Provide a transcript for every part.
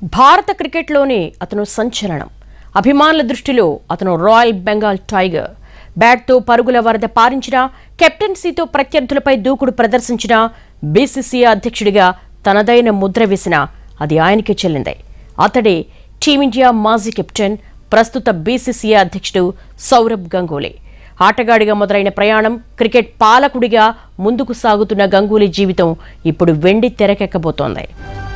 భారత క్రికెట్లోనే అతను సంచలనం అభిమానుల దృష్టిలో అతను రాయల్ బెంగాల్ టైగర్ బ్యాట్తో పరుగుల వరద పారించిన కెప్టెన్సీతో ప్రత్యర్థులపై దూకుడు ప్రదర్శించిన బీసీసీఐ అధ్యక్షుడిగా తనదైన ముద్ర వేసిన అది ఆయనకే చెల్లింది అతడే టీమిండియా మాజీ కెప్టెన్ ప్రస్తుత బీసీసీఐ అధ్యక్షుడు సౌరభ్ గంగూలీ ఆటగాడిగా మొదలైన ప్రయాణం క్రికెట్ పాలకుడిగా ముందుకు సాగుతున్న గంగూలీ జీవితం ఇప్పుడు వెండి తెరకెక్కబోతోంది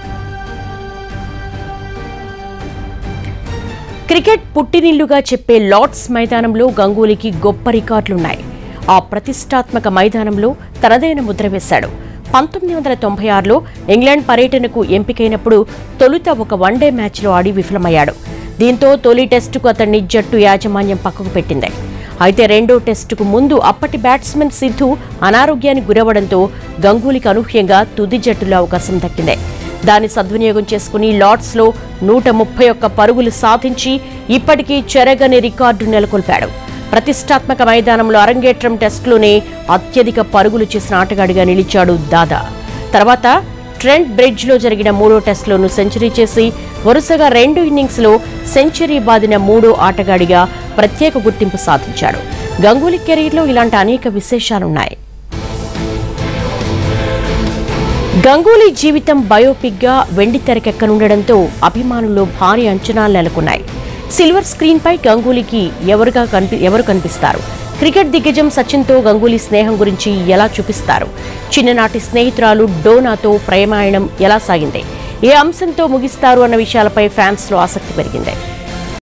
క్రికెట్ పుట్టినిల్లుగా చెప్పే లార్డ్స్ మైదానంలో గంగూలీకి గొప్ప రికార్డులున్నాయి ఆ ప్రతిష్టాత్మక మైదానంలో తనదైన ముద్ర వేశాడు పంతొమ్మిది వందల తొంభై ఆరులో ఇంగ్లాండ్ పర్యటనకు ఎంపికైనప్పుడు తొలుత ఒక వన్డే మ్యాచ్లో ఆడి విఫలమయ్యాడు దీంతో తొలి టెస్టుకు అతన్ని జట్టు యాజమాన్యం పక్కకు పెట్టింది అయితే రెండో టెస్టుకు ముందు అప్పటి బ్యాట్స్మెన్ సిద్ధు అనారోగ్యానికి గురవడంతో గంగూలీకి అనూహ్యంగా తుది జట్టులో అవకాశం దక్కింది దాన్ని సద్వినియోగం చేసుకుని లార్డ్స్లో నూట ముప్పై ఒక్క పరుగులు సాధించి ఇప్పటికీ చెరగని రికార్డు నెలకొల్పాడు ప్రతిష్టాత్మక మైదానంలో అరంగేట్రం టెస్టులోనే అత్యధిక పరుగులు చేసిన ఆటగాడిగా నిలిచాడు దాదా తర్వాత ట్రెంట్ బ్రిడ్జ్లో జరిగిన మూడో టెస్టులోనూ సెంచరీ చేసి వరుసగా రెండు ఇన్నింగ్స్లో సెంచరీ బాదిన మూడో ఆటగాడిగా ప్రత్యేక గుర్తింపు సాధించాడు గంగూలీ కెరీర్లో ఇలాంటి అనేక విశేషాలున్నాయి గంగూలీ జీవితం బయోపిక్ గా వెండి తెరకెక్కనుండడంతో అభిమానుల్లో భారీ అంచనాలు నెలకొన్నాయి సిల్వర్ స్క్రీన్ పై గంగూలీకి ఎవరుగా కనిపి ఎవరు కనిపిస్తారు క్రికెట్ దిగ్గజం సచిన్తో గంగూలీ స్నేహం గురించి ఎలా చూపిస్తారు చిన్ననాటి స్నేహితురాలు డోనాతో ప్రేమాయణం ఎలా సాగింది ఏ అంశంతో ముగిస్తారు అన్న విషయాలపై ఫ్యాన్స్ లో ఆసక్తి పెరిగింది